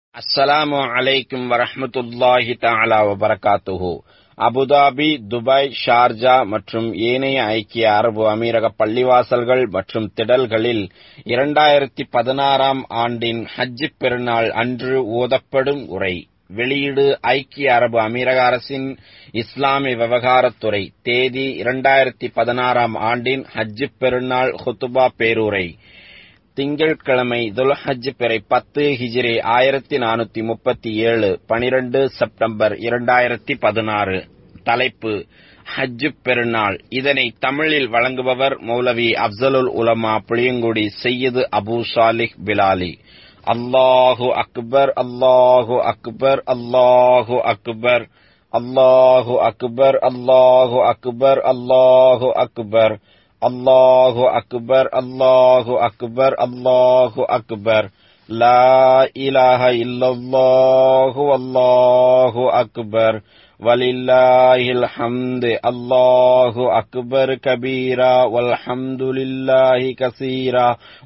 அஸ்ஸலாமு அலைக்கும் வரஹ்மத்துல்லாஹி தஆலா வபரகாத்துஹு அபுதாபி துபாய் ஷார்ஜா மற்றும் ஏனைய ஐக்கிய அரபு அமீரக பள்ளிவாசல்கள் மற்றும் திடல்களில் இரண்டாயிரத்தி பதினாறாம் ஆண்டின் ஹஜ் பெருநாள் அன்று ஓதப்படும் உரை வெளியீடு ஐக்கிய அரபு அமீரக அரசின் இஸ்லாமிய விவகாரத்துறை தேதி இரண்டாயிரத்தி பதினாறாம் ஆண்டின் ஹஜ் பெருநாள் ஹுத்துபா பேருரை திங்கட்கிழமை துல்ஹஜ் பிறை பத்து ஹிஜ்ரி ஆயிரத்தி நானூத்தி முப்பத்தி ஏழு பனிரெண்டு செப்டம்பர் இரண்டாயிரத்தி பதினாறு தலைப்பு ஹஜ் பெருநாள் இதனை தமிழில் வழங்குபவர் மௌலவி அப்சலுல் உலமா புளியங்குடி செய்யது அபு சாலிஹ் பிலாலி அல்லாஹு அக்பர் அல்லாஹு அக்பர் அல்லாஹு அக்பர் அல்லாஹு அக்பர் அல்லாஹு அக்பர் அல்லாஹு அக்பர் அல்லாஹு அக்பர் அல்லாஹு அக்பர் அல்லாஹு அக்பர் லா இலாஹ இல்லல்லாஹு அல்லாஹு அக்பர் வலில்லாஹில் ஹம்து அல்லாஹு அக்பர் கபீரா வல்ஹம்துலில்லாஹி கசீரா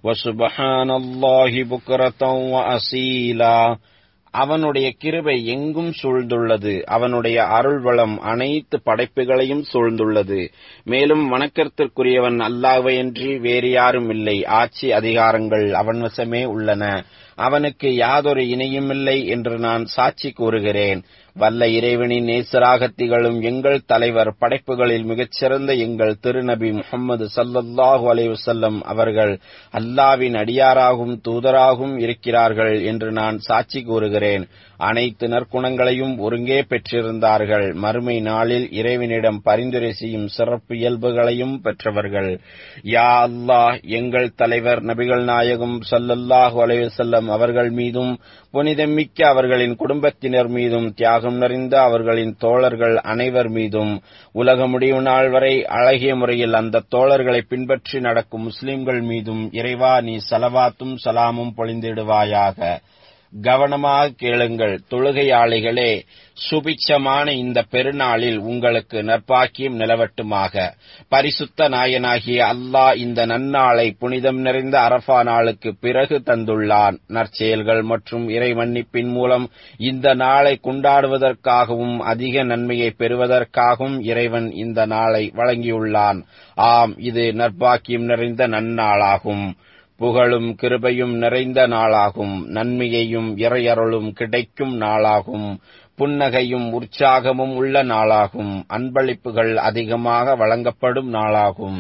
வசுபஹானல்லாஹி புக்ரதம் வ அசீலா அவனுடைய கிருபை எங்கும் சூழ்ந்துள்ளது அவனுடைய அருள்வளம் அனைத்து படைப்புகளையும் சூழ்ந்துள்ளது மேலும் வணக்கத்திற்குரியவன் அல்லாவையன்றி வேறு யாரும் இல்லை ஆட்சி அதிகாரங்கள் அவன் வசமே உள்ளன அவனுக்கு யாதொரு இணையுமில்லை என்று நான் சாட்சி கூறுகிறேன் வல்ல இறைவனின் நேசராக திகழும் எங்கள் தலைவர் படைப்புகளில் மிகச்சிறந்த எங்கள் திருநபி முகமது சல்லல்லாஹு அலைவசல்லம் அவர்கள் அல்லாவின் அடியாராகும் தூதராகவும் இருக்கிறார்கள் என்று நான் சாட்சி கூறுகிறேன் அனைத்து நற்குணங்களையும் ஒருங்கே பெற்றிருந்தார்கள் மறுமை நாளில் இறைவனிடம் பரிந்துரை செய்யும் சிறப்பு இயல்புகளையும் பெற்றவர்கள் யா அல்லாஹ் எங்கள் தலைவர் நபிகள் நாயகம் சல்லல்லாஹு அலைவசல்லம் அவர்கள் மீதும் புனிதமிக்க அவர்களின் குடும்பத்தினர் மீதும் தியாகம் நிறைந்த அவர்களின் தோழர்கள் அனைவர் மீதும் உலக முடிவு நாள் வரை அழகிய முறையில் அந்த தோழர்களை பின்பற்றி நடக்கும் முஸ்லிம்கள் மீதும் இறைவா நீ சலவாத்தும் சலாமும் பொழிந்திடுவாயாக கவனமாக கேளுங்கள் தொழுகையாளிகளே சுபிச்சமான இந்த பெருநாளில் உங்களுக்கு நற்பாக்கியம் நிலவட்டுமாக பரிசுத்த நாயனாகிய அல்லாஹ் இந்த நன்னாளை புனிதம் நிறைந்த அரபா நாளுக்கு பிறகு தந்துள்ளான் நற்செயல்கள் மற்றும் இறை மன்னிப்பின் மூலம் இந்த நாளை கொண்டாடுவதற்காகவும் அதிக நன்மையை பெறுவதற்காகவும் இறைவன் இந்த நாளை வழங்கியுள்ளான் ஆம் இது நற்பாக்கியம் நிறைந்த நன்னாளாகும் புகழும் கிருபையும் நிறைந்த நாளாகும் நன்மையையும் இறையருளும் கிடைக்கும் நாளாகும் புன்னகையும் உற்சாகமும் உள்ள நாளாகும் அன்பளிப்புகள் அதிகமாக வழங்கப்படும் நாளாகும்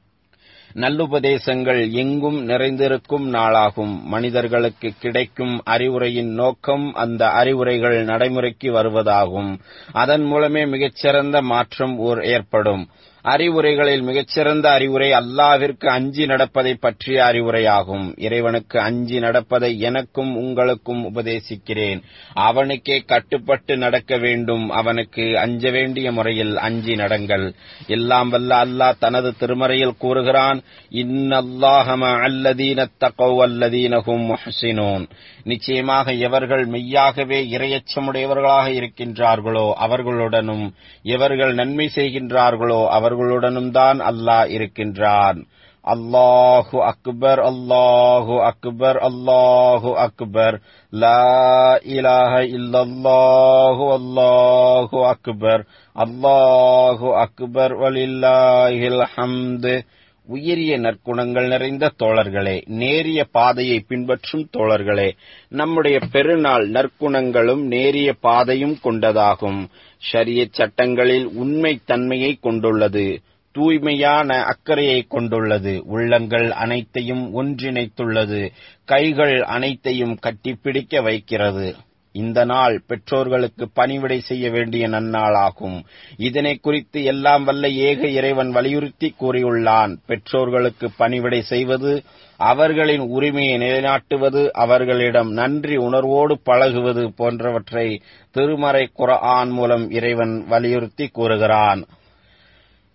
நல்லுபதேசங்கள் எங்கும் நிறைந்திருக்கும் நாளாகும் மனிதர்களுக்கு கிடைக்கும் அறிவுரையின் நோக்கம் அந்த அறிவுரைகள் நடைமுறைக்கு வருவதாகும் அதன் மூலமே மிகச்சிறந்த மாற்றம் ஓர் ஏற்படும் அறிவுரைகளில் மிகச்சிறந்த அறிவுரை அல்லாவிற்கு அஞ்சி நடப்பதை பற்றிய அறிவுரையாகும் இறைவனுக்கு அஞ்சி நடப்பதை எனக்கும் உங்களுக்கும் உபதேசிக்கிறேன் அவனுக்கே கட்டுப்பட்டு நடக்க வேண்டும் அவனுக்கு அஞ்ச வேண்டிய முறையில் அஞ்சி நடங்கள் எல்லாம் வல்ல அல்லாஹ் தனது திருமறையில் கூறுகிறான் இன்னல்லாஹம அல்லதீன தகோ அல்லதீனகும் முஹ்சினூன் நிச்சயமாக எவர்கள் மெய்யாகவே இரையச்சமுடையவர்களாக இருக்கின்றார்களோ அவர்களுடனும் எவர்கள் நன்மை செய்கின்றார்களோ அவர்களுடனும் தான் அல்லாஹ் இருக்கின்றான் அல்லாஹு அக்பர் அல்லாஹு அக்பர் அல்லாஹு அக்பர் லா இலாஹ இல்லல்லாஹு அல்லாஹு அக்பர் அல்லாஹு அக்பர் வலில்லாஹில் ஹம்து உயரிய நற்குணங்கள் நிறைந்த தோழர்களே நேரிய பாதையை பின்பற்றும் தோழர்களே நம்முடைய பெருநாள் நற்குணங்களும் நேரிய பாதையும் கொண்டதாகும் ஷரிய சட்டங்களில் உண்மை தன்மையை கொண்டுள்ளது தூய்மையான அக்கறையை கொண்டுள்ளது உள்ளங்கள் அனைத்தையும் ஒன்றிணைத்துள்ளது கைகள் அனைத்தையும் கட்டிப்பிடிக்க வைக்கிறது இந்த நாள் பெற்றோர்களுக்கு பணிவிடை செய்ய வேண்டிய நன்னாளாகும் இதனை குறித்து எல்லாம் வல்ல ஏக இறைவன் வலியுறுத்தி கூறியுள்ளான் பெற்றோர்களுக்கு பணிவிடை செய்வது அவர்களின் உரிமையை நிலைநாட்டுவது அவர்களிடம் நன்றி உணர்வோடு பழகுவது போன்றவற்றை திருமறை குரஆன் மூலம் இறைவன் வலியுறுத்தி கூறுகிறான்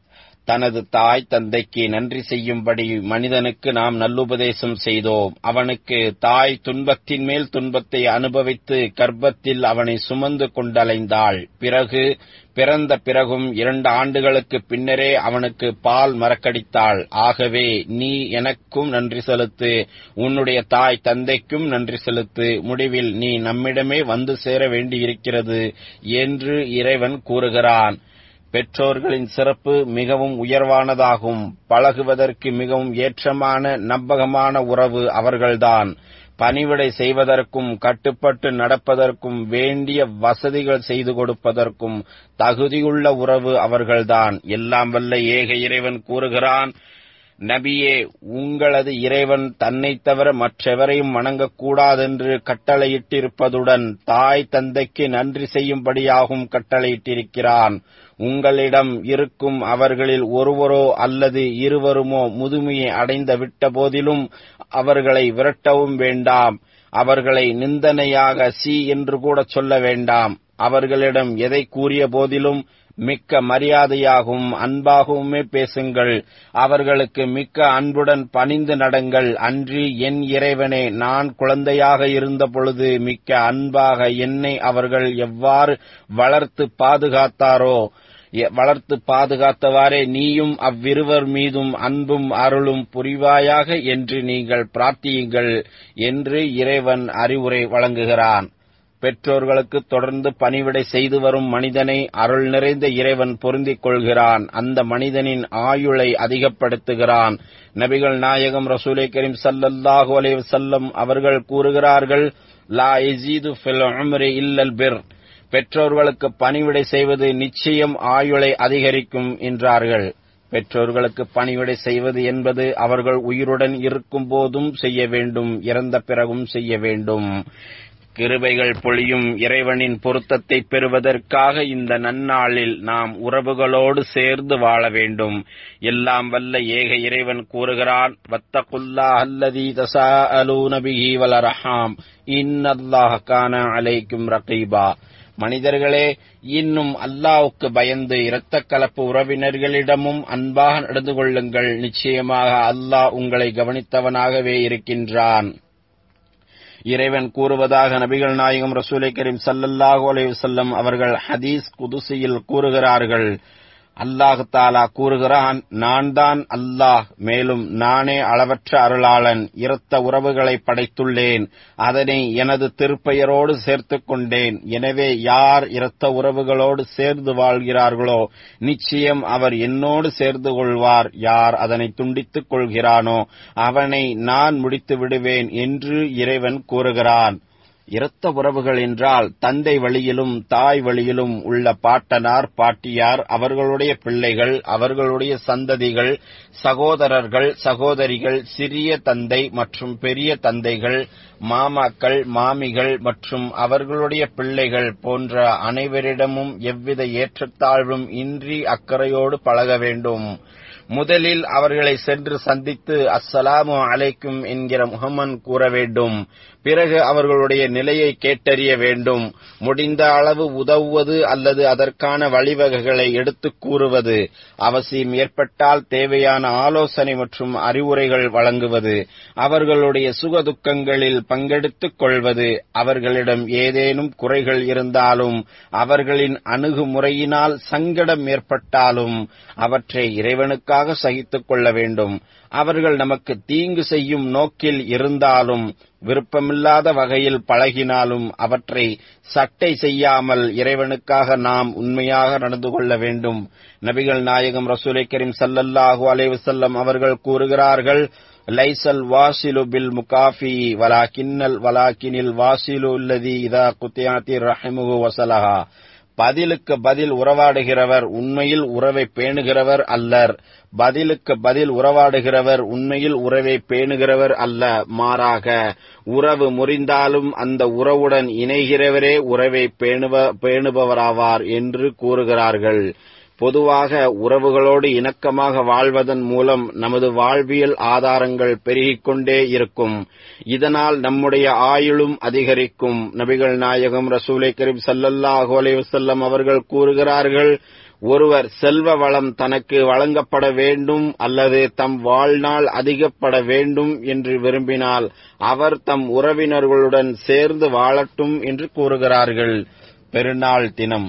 தனது தாய் தந்தைக்கு நன்றி செய்யும்படி மனிதனுக்கு நாம் நல்லுபதேசம் செய்தோம் அவனுக்கு தாய் துன்பத்தின் மேல் துன்பத்தை அனுபவித்து கர்ப்பத்தில் அவனை சுமந்து கொண்டலைந்தாள் பிறகு பிறந்த பிறகும் இரண்டு ஆண்டுகளுக்கு பின்னரே அவனுக்கு பால் மறக்கடித்தாள் ஆகவே நீ எனக்கும் நன்றி செலுத்து உன்னுடைய தாய் தந்தைக்கும் நன்றி செலுத்து முடிவில் நீ நம்மிடமே வந்து சேர வேண்டியிருக்கிறது என்று இறைவன் கூறுகிறான் பெற்றோர்களின் சிறப்பு மிகவும் உயர்வானதாகும் பழகுவதற்கு மிகவும் ஏற்றமான நம்பகமான உறவு அவர்கள்தான் பணிவிடை செய்வதற்கும் கட்டுப்பட்டு நடப்பதற்கும் வேண்டிய வசதிகள் செய்து கொடுப்பதற்கும் தகுதியுள்ள உறவு அவர்கள்தான் எல்லாம் வல்ல ஏக இறைவன் கூறுகிறான் நபியே உங்களது இறைவன் தன்னைத் தவிர மற்றெவரையும் வணங்கக்கூடாதென்று கட்டளையிட்டிருப்பதுடன் தாய் தந்தைக்கு நன்றி செய்யும்படியாகவும் கட்டளையிட்டிருக்கிறான் உங்களிடம் இருக்கும் அவர்களில் ஒருவரோ அல்லது இருவருமோ முதுமையை அடைந்த விட்ட போதிலும் அவர்களை விரட்டவும் வேண்டாம் அவர்களை நிந்தனையாக சி என்று கூட சொல்ல வேண்டாம் அவர்களிடம் எதை கூறிய போதிலும் மிக்க மரியாதையாகவும் அன்பாகவுமே பேசுங்கள் அவர்களுக்கு மிக்க அன்புடன் பணிந்து நடங்கள் அன்றி என் இறைவனே நான் குழந்தையாக இருந்த பொழுது மிக்க அன்பாக என்னை அவர்கள் எவ்வாறு வளர்த்து பாதுகாத்தாரோ வளர்த்து பாதுகாத்தவாறே நீயும் அவ்விருவர் மீதும் அன்பும் அருளும் புரிவாயாக என்று நீங்கள் பிரார்த்தியுங்கள் என்று இறைவன் அறிவுரை வழங்குகிறான் பெற்றோர்களுக்கு தொடர்ந்து பணிவிடை செய்து வரும் மனிதனை அருள் நிறைந்த இறைவன் பொருந்திக் கொள்கிறான் அந்த மனிதனின் ஆயுளை அதிகப்படுத்துகிறான் நபிகள் நாயகம் ரசூலை கரீம் சல்லல்லாஹு அலைஹி வஸல்லம் அவர்கள் கூறுகிறார்கள் லா இஸீது ஃபில் உம்ரி இல்லல் பிர் பெற்றோர்களுக்கு பணிவிடை செய்வது நிச்சயம் ஆயுளை அதிகரிக்கும் என்றார்கள் பெற்றோர்களுக்கு பணிவிடை செய்வது என்பது அவர்கள் உயிருடன் இருக்கும் போதும் செய்ய வேண்டும் இறந்த பிறகும் செய்ய வேண்டும் கிருபைகள் பொழியும் இறைவனின் பொருத்தத்தை பெறுவதற்காக இந்த நன்னாளில் நாம் உறவுகளோடு சேர்ந்து வாழ வேண்டும் எல்லாம் வல்ல ஏக இறைவன் கூறுகிறான் வத்தகுல்லா அல்லதி தசா அலூனபிஹி வலரஹாம் இன்னல்லாஹ் கான அலைக்கும் ரகீபா மனிதர்களே இன்னும் அல்லாவுக்கு பயந்து இரத்த கலப்பு உறவினர்களிடமும் அன்பாக நடந்து கொள்ளுங்கள் நிச்சயமாக அல்லாஹ் உங்களை கவனித்தவனாகவே இருக்கின்றான் இறைவன் கூறுவதாக நபிகள் நாயகம் ரசூலை கரீம் சல்லல்லாஹு அலைஹி வஸல்லம் அவர்கள் ஹதீஸ் குதுசியில் கூறுகிறார்கள் அல்லாஹு தாலா கூறுகிறான் நான் தான் அல்லாஹ் மேலும் நானே அளவற்ற அருளாளன் இரத்த உறவுகளை படைத்துள்ளேன் அதனை எனது திருப்பெயரோடு சேர்த்துக் கொண்டேன் எனவே யார் இரத்த உறவுகளோடு சேர்ந்து வாழ்கிறார்களோ நிச்சயம் அவர் என்னோடு சேர்ந்து கொள்வார் யார் அதனை துண்டித்துக் கொள்கிறானோ அவனை நான் முடித்து விடுவேன் என்று இறைவன் கூறுகிறான் இரத்த உறவுகள் என்றால் தந்தை வழியிலும் தாய் வழியிலும் உள்ள பாட்டனார் பாட்டியார் அவர்களுடைய பிள்ளைகள் அவர்களுடைய சந்ததிகள் சகோதரர்கள் சகோதரிகள் சிறிய தந்தை மற்றும் பெரிய தந்தைகள் மாமாக்கள் மாமிகள் மற்றும் அவர்களுடைய பிள்ளைகள் போன்ற அனைவரிடமும் எவ்வித ஏற்றத்தாழ்வும் இன்றி அக்கறையோடு பழக வேண்டும் முதலில் அவர்களை சென்று சந்தித்து அஸ்ஸலாமு அலைக்கும் என்கிற முகமன் கூற வேண்டும் பிறகு அவர்களுடைய நிலையை கேட்டறிய வேண்டும் முடிந்த அளவு உதவுவது அல்லது அதற்கான வழிவகைகளை எடுத்துக் கூறுவது அவசியம் ஏற்பட்டால் தேவையான ஆலோசனை மற்றும் அறிவுரைகள் வழங்குவது அவர்களுடைய சுக துக்கங்களில் பங்கெடுத்துக் கொள்வது அவர்களிடம் ஏதேனும் குறைகள் இருந்தாலும் அவர்களின் அணுகுமுறையினால் சங்கடம் ஏற்பட்டாலும் அவற்றை இறைவனுக்காக சகித்துக் கொள்ள வேண்டும் அவர்கள் நமக்கு தீங்கு செய்யும் நோக்கில் இருந்தாலும் விருப்பமில்லாத வகையில் பழகினாலும் அவற்றை சட்டை செய்யாமல் இறைவனுக்காக நாம் உண்மையாக நடந்து கொள்ள வேண்டும் நபிகள் நாயகம் ரசூலை கரீம் சல்லல்லாஹு அலைவசல்லம் அவர்கள் கூறுகிறார்கள் லைசல் வாசிலு பில் முகாஃபி வலா கின்னல் வலா கினில் வாசிலு உள்ளதி இதா குத்தியாத்தி ரஹிமுகு வசலஹா பதிலுக்கு பதில் உறவாடுகிறவர் உண்மையில் உறவை பேணுகிறவர் அல்லர் பதிலுக்கு பதில் உறவாடுகிறவர் உண்மையில் உறவை பேணுகிறவர் அல்ல மாறாக உறவு முறிந்தாலும் அந்த உறவுடன் இணைகிறவரே உறவை பேணுவ பேணுபவராவார் என்று கூறுகிறார்கள் பொதுவாக உறவுகளோடு இணக்கமாக வாழ்வதன் மூலம் நமது வாழ்வியல் ஆதாரங்கள் பெருகிக் கொண்டே இருக்கும் இதனால் நம்முடைய ஆயுளும் அதிகரிக்கும் நபிகள் நாயகம் ரசூலை கரீம் சல்லல்லாஹு அலைஹி வஸல்லம் அவர்கள் கூறுகிறார்கள் ஒருவர் செல்வ வளம் தனக்கு வழங்கப்பட வேண்டும் அல்லது தம் வாழ்நாள் அதிகப்பட வேண்டும் என்று விரும்பினால் அவர் தம் உறவினர்களுடன் சேர்ந்து வாழட்டும் என்று கூறுகிறார்கள் பெருநாள் தினம்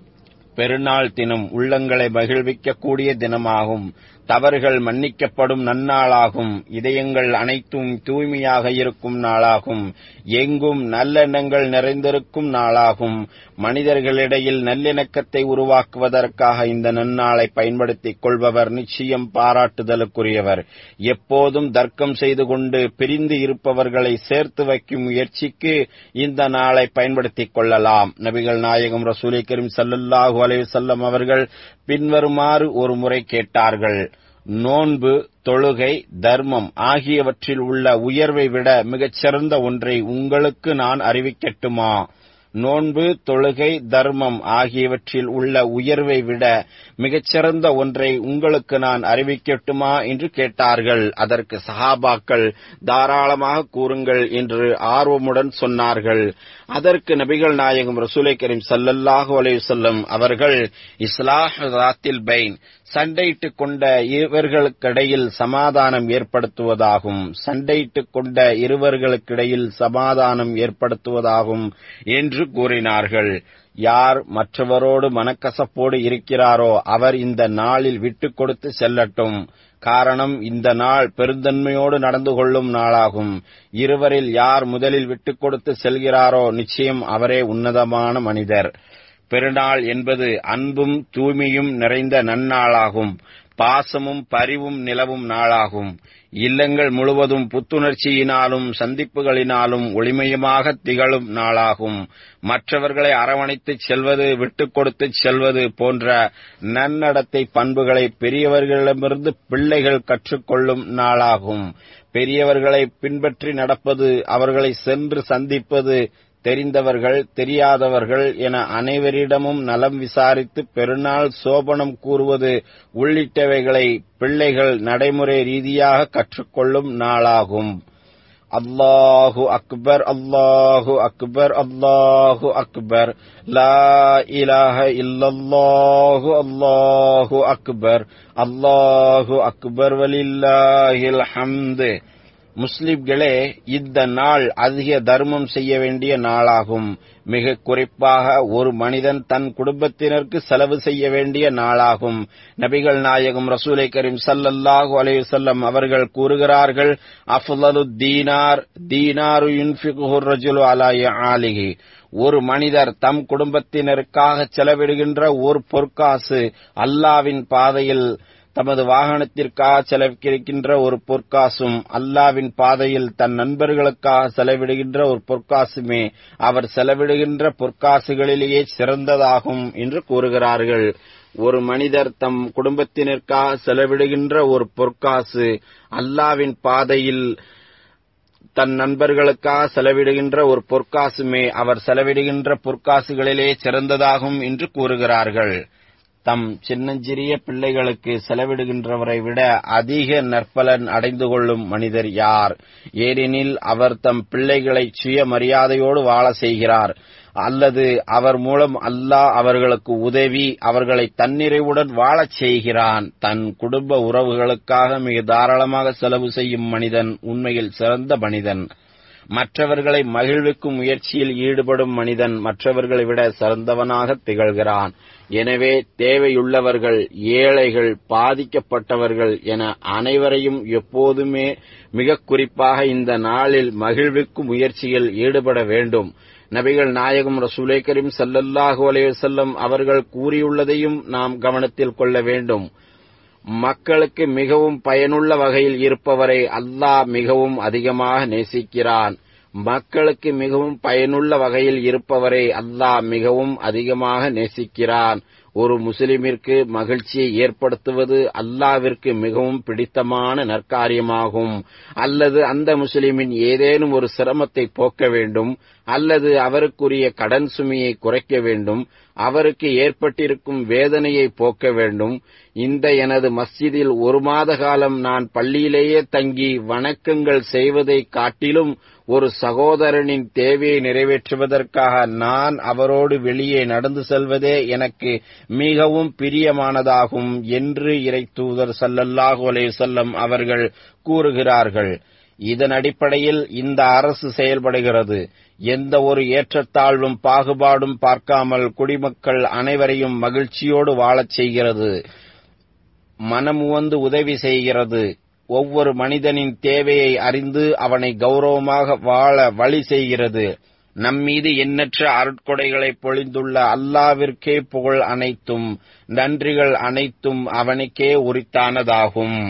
பெருநாள் தினம் உள்ளங்களை மகிழ்விக்கக்கூடிய தினமாகும் தவறுகள் மன்னிக்கப்படும் நன்னாளாகும் இதயங்கள் அனைத்தும் தூய்மையாக இருக்கும் நாளாகும் எங்கும் நல்லெண்ணங்கள் நிறைந்திருக்கும் நாளாகும் மனிதர்களிடையில் நல்லிணக்கத்தை உருவாக்குவதற்காக இந்த நன்னாளை பயன்படுத்திக் கொள்பவர் நிச்சயம் பாராட்டுதலுக்குரியவர் எப்போதும் தர்க்கம் செய்து கொண்டு பிரிந்து இருப்பவர்களை சேர்த்து வைக்கும் முயற்சிக்கு இந்த நாளை பயன்படுத்திக் கொள்ளலாம் நபிகள் நாயகம் ரசூலை கரீம் சல்லல்லாஹு அலைவசல்லம் அவர்கள் பின்வருமாறு ஒரு முறை கேட்டார்கள் நோன்பு தொழுகை தர்மம் ஆகியவற்றில் உள்ள உயர்வை விட மிகச் சிறந்த ஒன்றை உங்களுக்கு நான் அறிவிக்கட்டுமா நோன்பு தொழுகை தர்மம் ஆகியவற்றில் உள்ள உயர்வை விட மிகச்சிறந்த ஒன்றை உங்களுக்கு நான் அறிவிக்கட்டுமா என்று கேட்டார்கள் அதற்கு சஹாபாக்கள் தாராளமாக கூறுங்கள் என்று ஆர்வமுடன் சொன்னார்கள் அதற்கு நபிகள் நாயகம் ரசூலை கரீம் சல்லல்லாஹு அலையுசல்லம் அவர்கள் இஸ்லாஹ் ராத்தில் பைன் சண்டையிட்டுக் கொண்ட இவர்களுக்கிடையில் சமாதானம் ஏற்படுத்துவதாகும் சண்டையிட்டுக் கொண்ட இருவர்களுக்கிடையில் சமாதானம் ஏற்படுத்துவதாகும் என்று கூறினார்கள் யார் மற்றவரோடு மனக்கசப்போடு இருக்கிறாரோ அவர் இந்த நாளில் விட்டுக் கொடுத்து செல்லட்டும் காரணம் இந்த நாள் பெருந்தன்மையோடு நடந்து கொள்ளும் நாளாகும் இருவரில் யார் முதலில் விட்டுக் கொடுத்து செல்கிறாரோ நிச்சயம் அவரே உன்னதமான மனிதர் பெருநாள் என்பது அன்பும் தூய்மையும் நிறைந்த நன்னாளாகும் பாசமும் பரிவும் நிலவும் நாளாகும் இல்லங்கள் முழுவதும் புத்துணர்ச்சியினாலும் சந்திப்புகளினாலும் ஒளிமயமாக திகழும் நாளாகும் மற்றவர்களை அரவணைத்துச் செல்வது விட்டுக் கொடுத்துச் செல்வது போன்ற நன்னடத்தை பண்புகளை பெரியவர்களிடமிருந்து பிள்ளைகள் கற்றுக்கொள்ளும் நாளாகும் பெரியவர்களை பின்பற்றி நடப்பது அவர்களை சென்று சந்திப்பது தெரிந்தவர்கள் தெரியாதவர்கள் என அனைவரிடமும் நலம் விசாரித்து பெருநாள் சோபனம் கூறுவது உள்ளிட்டவைகளை பிள்ளைகள் நடைமுறை ரீதியாக கற்றுக்கொள்ளும் நாளாகும் அல்லாஹு அக்பர் அல்லாஹு அக்பர் அல்லாஹு அக்பர் லா இலாஹ இல்லல்லாஹு அல்லாஹு அக்பர் அல்லாஹு அக்பர் வலில்லாஹில் ஹம்து முஸ்லிம்களே இந்த நாள் அதிக தர்மம் செய்ய வேண்டிய நாளாகும் மிக குறிப்பாக ஒரு மனிதன் தன் குடும்பத்தினருக்கு செலவு செய்ய வேண்டிய நாளாகும் நபிகள் நாயகம் ரசூலை கரீம் சல்லல்லாஹு அலையுசல்லம் அவர்கள் கூறுகிறார்கள் அஃலலு தீனார் தீனாரு யுன்ஃபிகுர் ரஜுலு அலாய ஆலிகி ஒரு மனிதர் தம் குடும்பத்தினருக்காக செலவிடுகின்ற ஒரு பொற்காசு அல்லாவின் பாதையில் தமது வாகனத்திற்காக செலவிடுகின்ற ஒரு பொற்காசும் அல்லாவின் பாதையில் தன் நண்பர்களுக்காக செலவிடுகின்ற ஒரு பொற்காசுமே அவர் செலவிடுகின்ற பொற்காசுகளிலேயே சிறந்ததாகும் என்று கூறுகிறார்கள் ஒரு மனிதர் தம் குடும்பத்தினருக்காக செலவிடுகின்ற ஒரு பொற்காசு அல்லாவின் பாதையில் தன் நண்பர்களுக்காக செலவிடுகின்ற ஒரு பொற்காசுமே அவர் செலவிடுகின்ற பொற்காசுகளிலே சிறந்ததாகும் என்று கூறுகிறார்கள் தம் சின்னஞ்சிறிய பிள்ளைகளுக்கு செலவிடுகின்றவரை விட அதிக நற்பலன் அடைந்து கொள்ளும் மனிதர் யார் ஏனெனில் அவர் தம் பிள்ளைகளை சுய மரியாதையோடு வாழ செய்கிறார் அல்லது அவர் மூலம் அல்லாஹ் அவர்களுக்கு உதவி அவர்களை தன்னிறைவுடன் வாழச் செய்கிறான் தன் குடும்ப உறவுகளுக்காக மிக தாராளமாக செலவு செய்யும் மனிதன் உண்மையில் சிறந்த மனிதன் மற்றவர்களை மகிழ்விக்கும் முயற்சியில் ஈடுபடும் மனிதன் மற்றவர்களை விட சிறந்தவனாக திகழ்கிறான் எனவே தேவையுள்ளவர்கள் ஏழைகள் பாதிக்கப்பட்டவர்கள் என அனைவரையும் எப்போதுமே மிக குறிப்பாக இந்த நாளில் மகிழ்விக்கும் முயற்சியில் ஈடுபட வேண்டும் நபிகள் நாயகம் ரசூலை கரீம் சல்லல்லாஹு அலைவசல்லம் அவர்கள் கூறியுள்ளதையும் நாம் கவனத்தில் கொள்ள வேண்டும் மக்களுக்கு மிகவும் பயனுள்ள வகையில் இருப்பவரை அல்லாஹ் மிகவும் அதிகமாக நேசிக்கிறான் மக்களுக்கு மிகவும் பயனுள்ள வகையில் இருப்பவரை அல்லாஹ் மிகவும் அதிகமாக நேசிக்கிறான் ஒரு முஸ்லிமிற்கு மகிழ்ச்சியை ஏற்படுத்துவது அல்லாவிற்கு மிகவும் பிடித்தமான நற்காரியமாகும் அல்லது அந்த முஸ்லிமின் ஏதேனும் ஒரு சிரமத்தை போக்க வேண்டும் அல்லது அவருக்குரிய கடன் சுமையை குறைக்க வேண்டும் அவருக்கு ஏற்பட்டிருக்கும் வேதனையை போக்க வேண்டும் இந்த எனது மஸ்ஜிதில் ஒரு மாத காலம் நான் பள்ளியிலேயே தங்கி வணக்கங்கள் செய்வதை காட்டிலும் ஒரு சகோதரனின் தேவையை நிறைவேற்றுவதற்காக நான் அவரோடு வெளியே நடந்து செல்வதே எனக்கு மிகவும் பிரியமானதாகும் என்று இறை தூதர் சல்லல்லாஹு அலைவசல்லம் அவர்கள் கூறுகிறார்கள் இதன் அடிப்படையில் இந்த அரசு செயல்படுகிறது எந்த ஒரு ஏற்றத்தாழ்வும் பாகுபாடும் பார்க்காமல் குடிமக்கள் அனைவரையும் மகிழ்ச்சியோடு வாழச் செய்கிறது மனமுவந்து உதவி செய்கிறது ஒவ்வொரு மனிதனின் தேவையை அறிந்து அவனை கௌரவமாக வாழ வழி செய்கிறது நம்மீது எண்ணற்ற அருட்கொடைகளை பொழிந்துள்ள அல்லாவிற்கே புகழ் அனைத்தும் நன்றிகள் அனைத்தும் அவனுக்கே உரித்தானதாகும்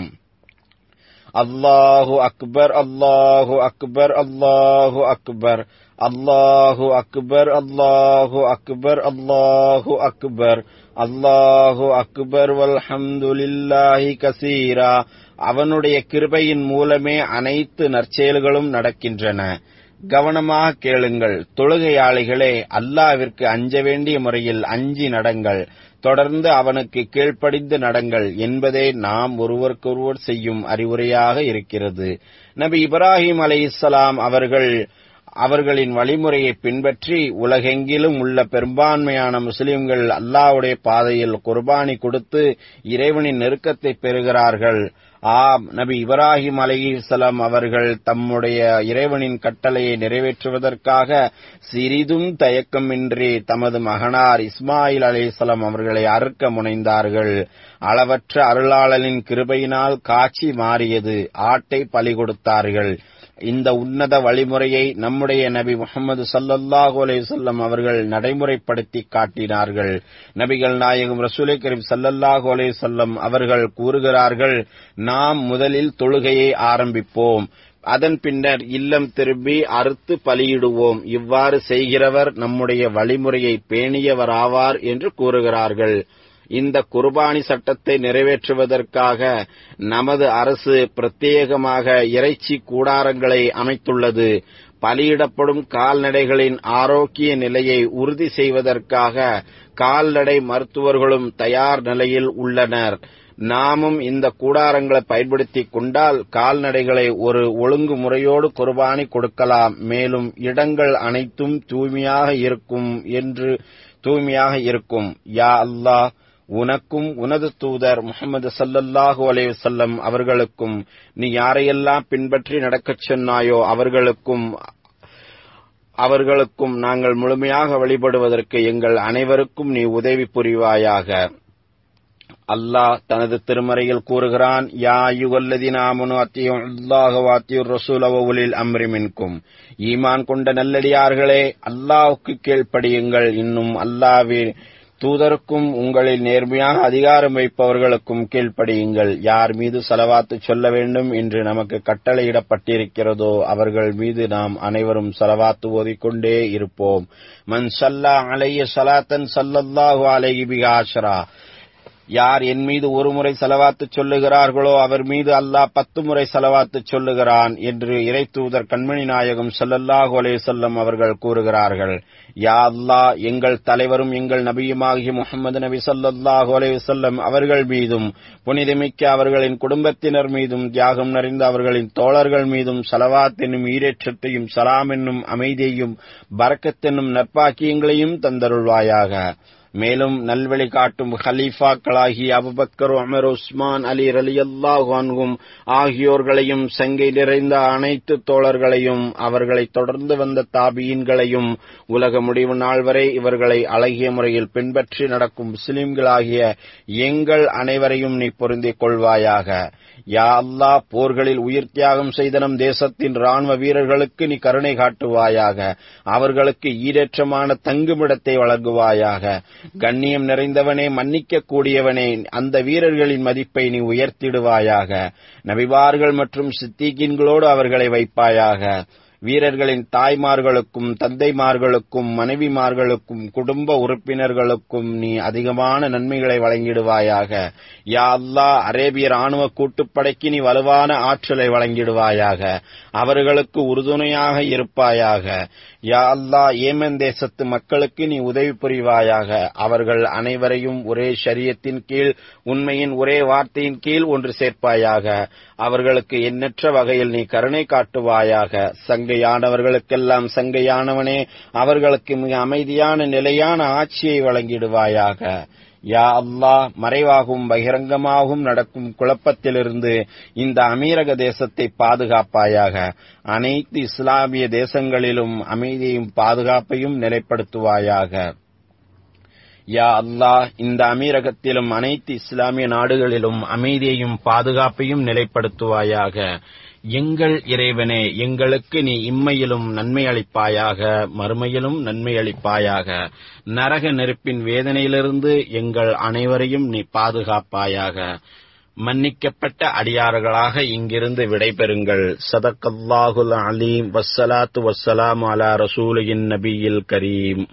அல்லாஹு அக்பர் அல்லாஹு அக்பர் அல்லாஹு அக்பர் அல்லாஹு அக்பர் அல்லாஹு அக்பர் அல்லாஹு அக்பர் அல்லாஹு அக்பர் வல்ஹம்துலில்லாஹி கசீரா அவனுடைய கிருபையின் மூலமே அனைத்து நற்செயல்களும் நடக்கின்றன கவனமாக கேளுங்கள் தொழுகையாளிகளே அல்லாவிற்கு அஞ்ச வேண்டிய முறையில் அஞ்சி நடங்கள் தொடர்ந்து அவனுக்கு கீழ்ப்படிந்து நடங்கள் என்பதே நாம் ஒருவருக்கொருவர் செய்யும் அறிவுரையாக இருக்கிறது நபி இப்ராஹிம் அலை இஸ்லாம் அவர்கள் அவர்களின் வழிமுறையை பின்பற்றி உலகெங்கிலும் உள்ள பெரும்பான்மையான முஸ்லிம்கள் அல்லாவுடைய பாதையில் குர்பானி கொடுத்து இறைவனின் நெருக்கத்தை பெறுகிறார்கள் ஆம் நபி இப்ராஹிம் அலிசலாம் அவர்கள் தம்முடைய இறைவனின் கட்டளையை நிறைவேற்றுவதற்காக சிறிதும் தயக்கமின்றி தமது மகனார் இஸ்மாயில் அலிசலாம் அவர்களை அறுக்க முனைந்தார்கள் அளவற்ற அருளாளனின் கிருபையினால் காட்சி மாறியது ஆட்டை பலி கொடுத்தார்கள் இந்த உன்னத வழிமுறையை நம்முடைய நபி முகமது சல்லல்லாஹு அலைவசல்லம் அவர்கள் நடைமுறைப்படுத்தி காட்டினார்கள் நபிகள் நாயகம் ரசூலை கரீம் சல்லல்லாஹு அலைவசல்லம் அவர்கள் கூறுகிறார்கள் நாம் முதலில் தொழுகையை ஆரம்பிப்போம் அதன் பின்னர் இல்லம் திரும்பி அறுத்து பலியிடுவோம் இவ்வாறு செய்கிறவர் நம்முடைய வழிமுறையை பேணியவராவார் என்று கூறுகிறார்கள் இந்த குர்பானி சட்டத்தை நிறைவேற்றுவதற்காக நமது அரசு பிரத்யேகமாக இறைச்சி கூடாரங்களை அமைத்துள்ளது பலியிடப்படும் கால்நடைகளின் ஆரோக்கிய நிலையை உறுதி செய்வதற்காக கால்நடை மருத்துவர்களும் தயார் நிலையில் உள்ளனர் நாமும் இந்த கூடாரங்களை பயன்படுத்திக் கொண்டால் கால்நடைகளை ஒரு ஒழுங்குமுறையோடு குர்பானி கொடுக்கலாம் மேலும் இடங்கள் அனைத்தும் தூய்மையாக இருக்கும் என்று தூய்மையாக இருக்கும் யா அல்லாஹ் உனக்கும் உனது தூதர் முகமது சல்லல்லாஹு அலைவசல்லம் அவர்களுக்கும் நீ யாரையெல்லாம் பின்பற்றி நடக்கச் சொன்னாயோ அவர்களுக்கும் அவர்களுக்கும் நாங்கள் முழுமையாக வழிபடுவதற்கு எங்கள் அனைவருக்கும் நீ உதவி புரிவாயாக அல்லாஹ் தனது திருமறையில் கூறுகிறான் யா யுகல்லதினாமனு அத்தியும் அல்லாஹ் வாத்தியூர் ரசூலவுலில் அம்ரிமின்கும் ஈமான் கொண்ட நல்லடியார்களே அல்லாஹுக்கு கீழ்ப்படியுங்கள் இன்னும் அல்லாவே தூதருக்கும் உங்களில் நேர்மையாக அதிகாரம் வைப்பவர்களுக்கும் கீழ்ப்படியுங்கள் யார் மீது செலவாத்து சொல்ல வேண்டும் என்று நமக்கு கட்டளையிடப்பட்டிருக்கிறதோ அவர்கள் மீது நாம் அனைவரும் செலவாத்து ஓதிக்கொண்டே இருப்போம் மன் சல்லா அலைய சலாத்தன் சல்லல்லாஹு அலைஹி பிகாஷரா யார் என் மீது ஒரு முறை செலவாத்து சொல்லுகிறார்களோ அவர் மீது அல்லாஹ் பத்து முறை செலவாத்து சொல்லுகிறான் என்று இறை தூதர் கண்மணி நாயகம் சல்லல்லாஹு அலேசல்லம் அவர்கள் கூறுகிறார்கள் யா அல்லாஹ் எங்கள் தலைவரும் எங்கள் நபியுமாகிய முகமது நபி சல்லல்லாஹு அலேவசல்லம் அவர்கள் மீதும் புனிதமிக்க அவர்களின் குடும்பத்தினர் மீதும் தியாகம் நிறைந்த அவர்களின் தோழர்கள் மீதும் சலவாத் என்னும் ஈரேற்றத்தையும் சலாம் என்னும் அமைதியையும் பறக்கத்தென்னும் நற்பாக்கியங்களையும் தந்தருள்வாயாக மேலும் நல்வழி காட்டும் ஹலீஃபாக்களாகிய அபுபக்கர் அமர் உஸ்மான் அலி ரலியல்லாஹு அன்ஹும் ஆகியோர்களையும் சங்கை நிறைந்த அனைத்து தோழர்களையும் அவர்களை தொடர்ந்து வந்த தாபியன்களையும் உலக முடிவு நாள் வரை இவர்களை அழகிய முறையில் பின்பற்றி நடக்கும் முஸ்லிம்களாகிய எங்கள் அனைவரையும் நீ பொருந்திக் கொள்வாயாக யா அல்லாஹ் போர்களில் உயிர் தியாகம் செய்த நம் தேசத்தின் ராணுவ வீரர்களுக்கு நீ கருணை காட்டுவாயாக அவர்களுக்கு ஈரேற்றமான தங்குமிடத்தை வழங்குவாயாக கண்ணியம் நிறைந்தவனே மன்னிக்க கூடியவனே அந்த வீரர்களின் மதிப்பை நீ உயர்த்திடுவாயாக நபிபார்கள் மற்றும் சித்திகின்களோடு அவர்களை வைப்பாயாக வீரர்களின் தாய்மார்களுக்கும் தந்தைமார்களுக்கும் மனைவிமார்களுக்கும் குடும்ப உறுப்பினர்களுக்கும் நீ அதிகமான நன்மைகளை வழங்கிடுவாயாக யா அல்லா அரேபிய ராணுவ கூட்டுப்படைக்கு நீ வலுவான ஆற்றலை வழங்கிடுவாயாக அவர்களுக்கு உறுதுணையாக இருப்பாயாக யா அல்லா ஏமன் தேசத்து மக்களுக்கு நீ உதவி புரிவாயாக அவர்கள் அனைவரையும் ஒரே ஷரியத்தின் கீழ் உண்மையின் ஒரே வார்த்தையின் கீழ் ஒன்று சேர்ப்பாயாக அவர்களுக்கு எண்ணற்ற வகையில் நீ கருணை காட்டுவாயாக சங்கையானவர்களுக்கெல்லாம் சங்கையானவனே அவர்களுக்கு மிக அமைதியான நிலையான ஆட்சியை வழங்கிடுவாயாக யா அல்லாஹ் மறைவாகவும் பகிரங்கமாகவும் நடக்கும் குழப்பத்திலிருந்து இந்த அமீரக தேசத்தை பாதுகாப்பாயாக அனைத்து இஸ்லாமிய தேசங்களிலும் அமைதியையும் பாதுகாப்பையும் நிலைப்படுத்துவாயாக யா அல்லாஹ் இந்த அமீரகத்திலும் அனைத்து இஸ்லாமிய நாடுகளிலும் அமைதியையும் பாதுகாப்பையும் நிலைப்படுத்துவாயாக எங்கள் இறைவனே எங்களுக்கு நீ இம்மையிலும் நன்மை அளிப்பாயாக மறுமையிலும் நன்மை அளிப்பாயாக நரக நெருப்பின் வேதனையிலிருந்து எங்கள் அனைவரையும் நீ பாதுகாப்பாயாக மன்னிக்கப்பட்ட அடியார்களாக இங்கிருந்து விடைபெறுங்கள் சதக்கல்லாஹுல் அலீம் வஸ்ஸலாத்து வஸ்ஸலாம் அலா ரசூலின் நபியில் கரீம்